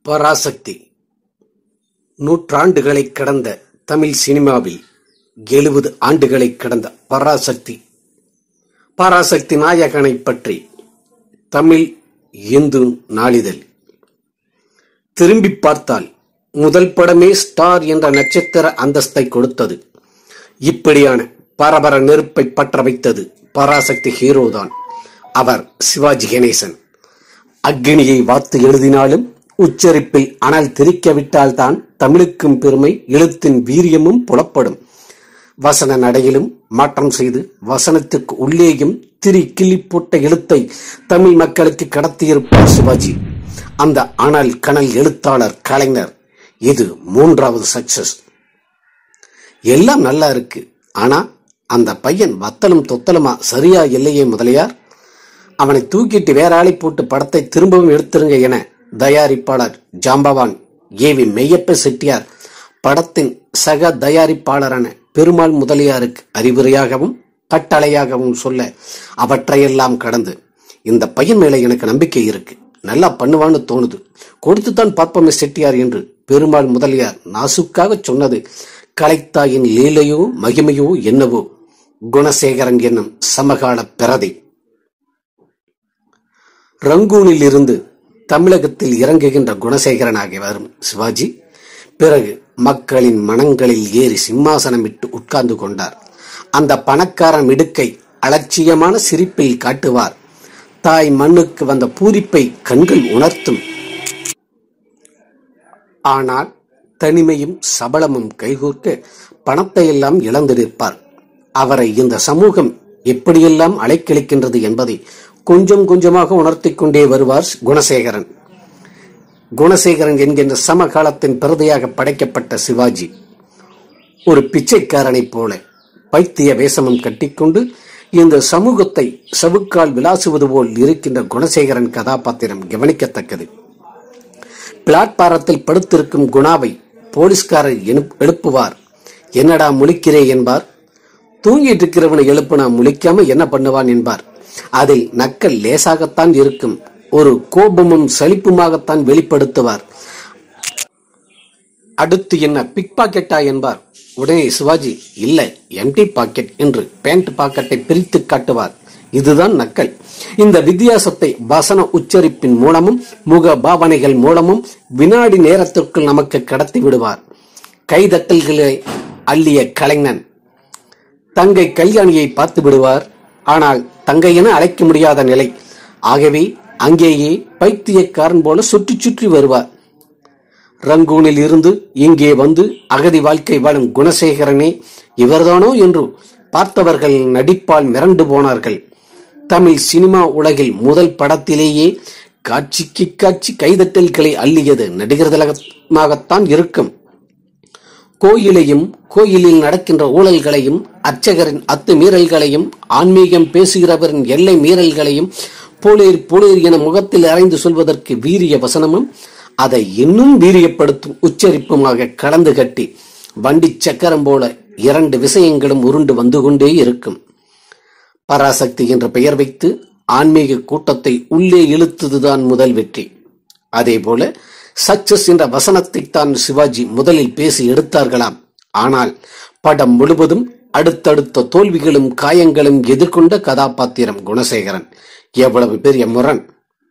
பராசக்தி நூற்றாண்டுகளை கடந்த தமிழ் சினிமாவில் எழுபது ஆண்டுகளை கடந்த பராசக்தி பராசக்தி நாயகனை பற்றி தமிழ் இந்து நாளிதழ் திரும்பி பார்த்தால் முதல் படமே ஸ்டார் என்ற நட்சத்திர அந்தஸ்தை கொடுத்தது இப்படியான பரபர நெருப்பை பற்ற வைத்தது பராசக்தி ஹீரோதான் அவர் சிவாஜி கணேசன் அக்னியை வாத்து எழுதினாலும் உச்சரிப்பில் அனல் திரிக்க விட்டால்தான் தமிழுக்கும் பெருமை எழுத்தின் வீரியமும் புலப்படும் வசன நடையிலும் மாற்றம் செய்து வசனத்துக்கு உள்ளேயும் திரி கிள்ளி போட்ட எழுத்தை தமிழ் மக்களுக்கு கடத்தியிருப்பார் சிவாஜி அந்த அனல் கனல் எழுத்தாளர் கலைஞர் இது மூன்றாவது சக்சஸ் எல்லாம் நல்லா இருக்கு ஆனா அந்த பையன் வத்தலும் தொத்தலுமா சரியா இல்லையே முதலியார் அவனை தூக்கிட்டு வேற ஆளை போட்டு படத்தை திரும்பவும் எடுத்துருங்க என தயாரிப்பாளர் ஜாம்பவான் ஏவி மெய்யப்ப செட்டியார் படத்தின் சக தயாரிப்பாளரான பெருமாள் முதலியாருக்கு அறிவுரையாகவும் கட்டளையாகவும் சொல்ல அவற்றையெல்லாம் கடந்து இந்த பையன் மேல எனக்கு நம்பிக்கை இருக்கு நல்லா பண்ணுவான்னு தோணுது கொடுத்துத்தான் பார்ப்போமே செட்டியார் என்று பெருமாள் முதலியார் நாசுக்காக சொன்னது கலைத்தாயின் லீலையோ மகிமையோ என்னவோ குணசேகரன் என்னும் சமகால பிரதை ரங்கூனில் இருந்து தமிழகத்தில் இறங்குகின்ற குணசேகரனாகி வரும் சிவாஜி பிறகு மக்களின் மனங்களில் ஏறி சிம்மாசனமிட்டு உட்கார்ந்து கொண்டார் அந்த பணக்காரன் மிடுக்கை அலட்சியமான சிரிப்பில் காட்டுவார் தாய் மண்ணுக்கு வந்த பூரிப்பை கண்கள் உணர்த்தும் ஆனால் தனிமையும் சபலமும் கைகூர்க்க பணத்தை எல்லாம் இழந்து நிற்பார் அவரை இந்த சமூகம் எப்படியெல்லாம் அலைக்கழிக்கின்றது என்பதை கொஞ்சம் கொஞ்சமாக உணர்த்திக் கொண்டே வருவார் குணசேகரன் குணசேகரன் என்கின்ற சமகாலத்தின் பிரதையாக படைக்கப்பட்ட சிவாஜி ஒரு பிச்சைக்காரனைப் போல பைத்திய வேஷமும் கட்டிக்கொண்டு இந்த சமூகத்தை சவுக்கால் விளாசுவது போல் இருக்கின்ற குணசேகரன் கதாபாத்திரம் கவனிக்கத்தக்கது பிளாட்பாரத்தில் படுத்திருக்கும் குணாவை போலீஸ்காரர் எழுப்- எழுப்புவார் என்னடா முழிக்கிறே என்பார் தூங்கிட்டு இருக்கிறவனை எழுப்புனா முழிக்காம என்ன பண்ணுவான் என்பார் அதில் நக்கல் லேசாகத்தான் இருக்கும் ஒரு கோபமும் சலிப்புமாகத்தான் வெளிப்படுத்துவார் அடுத்து என்ன பிக் பாக்கெட்டா என்பார் உடனே சிவாஜி இல்லை எம்டி பாக்கெட் என்று பேண்ட் பாக்கெட்டை பிரித்து காட்டுவார் இதுதான் நக்கல் இந்த வித்தியாசத்தை வசன உச்சரிப்பின் மூலமும் முக பாவனைகள் மூலமும் வினாடி நேரத்திற்குள் நமக்கு கடத்தி விடுவார் கைதட்டல்களை அள்ளிய கலைஞன் தங்கை கல்யாணியை பார்த்து விடுவார் ஆனால் தங்கை என அழைக்க முடியாத நிலை ஆகவே அங்கேயே பைத்தியக்காரன் போல சுற்றி சுற்றி வருவார் ரங்கூனில் இருந்து இங்கே வந்து அகதி வாழ்க்கை வாழும் குணசேகரனே இவர்தானோ என்று பார்த்தவர்கள் நடிப்பால் மிரண்டு போனார்கள் தமிழ் சினிமா உலகில் முதல் படத்திலேயே காட்சிக்கு காட்சி கைதட்டல்களை அள்ளியது நடிகர் திலகமாகத்தான் இருக்கும் கோயிலையும் கோயிலில் நடக்கின்ற ஊழல்களையும் அர்ச்சகரின் அத்துமீறல்களையும் ஆன்மீகம் பேசுகிறவரின் எல்லை மீறல்களையும் போலேர் போலேர் என முகத்தில் அறைந்து சொல்வதற்கு வீரிய வசனமும் அதை இன்னும் வீரியப்படுத்தும் உச்சரிப்புமாக கலந்து கட்டி வண்டி சக்கரம் போல இரண்டு விஷயங்களும் உருண்டு வந்து கொண்டே இருக்கும் பராசக்தி என்ற பெயர் வைத்து ஆன்மீக கூட்டத்தை உள்ளே இழுத்ததுதான் முதல் வெற்றி அதேபோல சக்சஸ் என்ற வசனத்தை தான் சிவாஜி முதலில் பேசி எடுத்தார்களாம் ஆனால் படம் முழுவதும் அடுத்தடுத்த தோல்விகளும் காயங்களும் எதிர்கொண்ட கதாபாத்திரம் குணசேகரன் எவ்வளவு பெரிய முரண்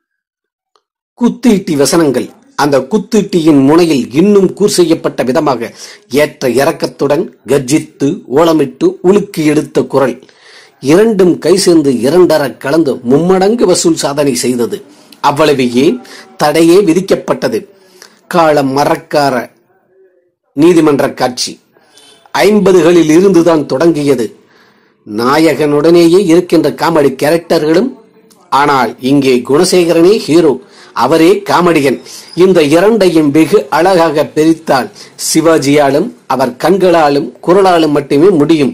குத்தீட்டி வசனங்கள் அந்த குத்தீட்டியின் முனையில் இன்னும் கூர் செய்யப்பட்ட விதமாக ஏற்ற இறக்கத்துடன் கர்ஜித்து ஓலமிட்டு உலுக்கி எடுத்த குரல் இரண்டும் கை சேர்ந்து இரண்டர கலந்து மும்மடங்கு வசூல் சாதனை செய்தது அவ்வளவு ஏன் தடையே விதிக்கப்பட்டது காலம் மறக்கார நீதிமன்ற காட்சி ஐம்பதுகளில் இருந்துதான் தொடங்கியது நாயகனுடனேயே இருக்கின்ற காமெடி கேரக்டர்களும் ஆனால் இங்கே குணசேகரனே ஹீரோ அவரே காமெடியன் இந்த இரண்டையும் வெகு அழகாக பிரித்தால் சிவாஜியாலும் அவர் கண்களாலும் குரலாலும் மட்டுமே முடியும்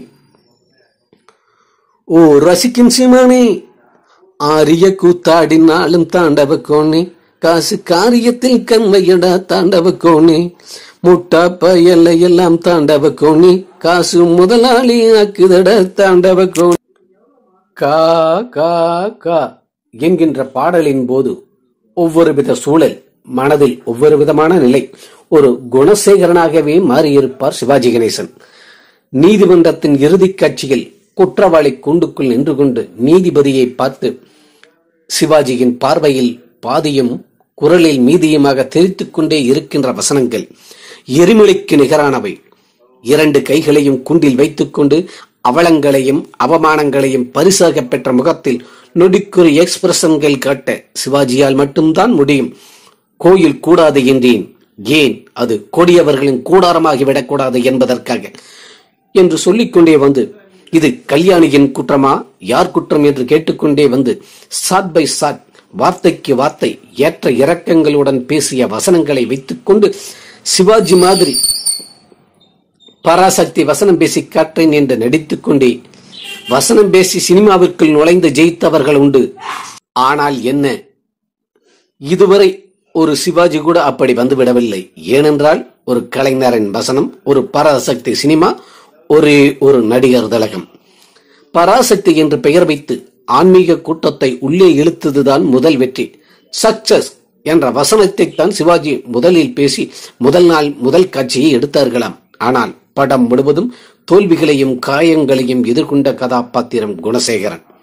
ஓ ரசிக்கும் சிமானே ஆரிய கூத்தாடினாலும் தாண்டவ கோணே காசு காரியத்தில் கண்மையடா தாண்டவ கோணே முட்டா பயலை எல்லாம் தாண்டவ கோணி காசு முதலாளி ஆக்குதட தாண்டவ கோணி கா கா கா என்கின்ற பாடலின் போது ஒவ்வொரு வித சூழல் மனதில் ஒவ்வொரு விதமான நிலை ஒரு குணசேகரனாகவே மாறியிருப்பார் சிவாஜி கணேசன் நீதிமன்றத்தின் இறுதிக் காட்சியில் குற்றவாளி கூண்டுக்குள் நின்று கொண்டு நீதிபதியை பார்த்து சிவாஜியின் பார்வையில் பாதியும் குரலில் மீதியுமாக தெரித்துக் கொண்டே இருக்கின்ற வசனங்கள் எரிமலைக்கு நிகரானவை இரண்டு கைகளையும் குண்டில் வைத்துக்கொண்டு அவலங்களையும் அவமானங்களையும் பரிசாக பெற்ற முகத்தில் நொடிக்குறி எக்ஸ்பிரஷன்கள் காட்ட சிவாஜியால் மட்டும்தான் முடியும் கோயில் கூடாது என்றேன் ஏன் அது கொடியவர்களின் கூடாரமாகிவிடக்கூடாது என்பதற்காக என்று சொல்லிக்கொண்டே வந்து இது கல்யாணியின் குற்றமா யார் குற்றம் என்று கேட்டுக்கொண்டே வந்து சாட் பை சாட் வார்த்தைக்கு வார்த்தை ஏற்ற இறக்கங்களுடன் பேசிய வசனங்களை வைத்துக்கொண்டு சிவாஜி மாதிரி பராசக்தி வசனம் பேசி காற்றேன் என்று நடித்துக் கொண்டே வசனம் பேசி சினிமாவிற்குள் நுழைந்து ஜெயித்தவர்கள் உண்டு ஆனால் என்ன இதுவரை ஒரு சிவாஜி கூட அப்படி வந்துவிடவில்லை ஏனென்றால் ஒரு கலைஞரின் வசனம் ஒரு பராசக்தி சினிமா ஒரே ஒரு நடிகர் திலகம் பராசக்தி என்று பெயர் வைத்து ஆன்மீக கூட்டத்தை உள்ளே இழுத்ததுதான் முதல் வெற்றி சக்சஸ் என்ற வசனத்தை தான் சிவாஜி முதலில் பேசி முதல் நாள் முதல் காட்சியை எடுத்தார்களாம் ஆனால் படம் முழுவதும் தோல்விகளையும் காயங்களையும் எதிர்கொண்ட கதாபாத்திரம் குணசேகரன்